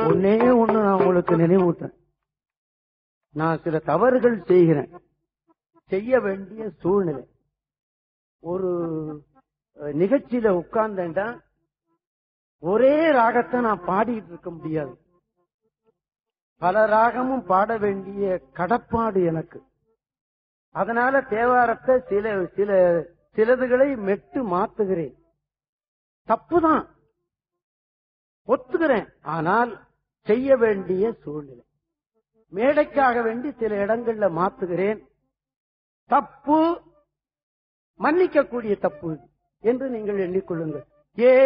ஒன்னே ஒண்ணு நான் உங்களுக்கு நினைவூட்டுறேன் நான் சில தவறுகள் செய்கிறேன் செய்ய வேண்டிய சூழ்நிலை ஒரு அஹ், நிகழ்ச்சியில உட்கார்ந்தேன்டா ஒரே ராகத்தை நான் பாடிட்டு இருக்க முடியாது பல ராகமும் பாட வேண்டிய கடப்பாடு எனக்கு அதனால தேவாரத்தை சில சில சிலதுகளை மெட்டு மாத்துகிறேன் தப்புதான் ஒத்துக்கிறேன் ஆனால் செய்ய வேண்டிய சூழ்நிலை மேடைக்காக வேண்டி சில இடங்கள்ல மாத்துகிறேன் தப்பு மன்னிக்கக்கூடிய தப்பு இது என்று நீங்கள் எண்ணிக்கொள்ளுங்கள் ஏ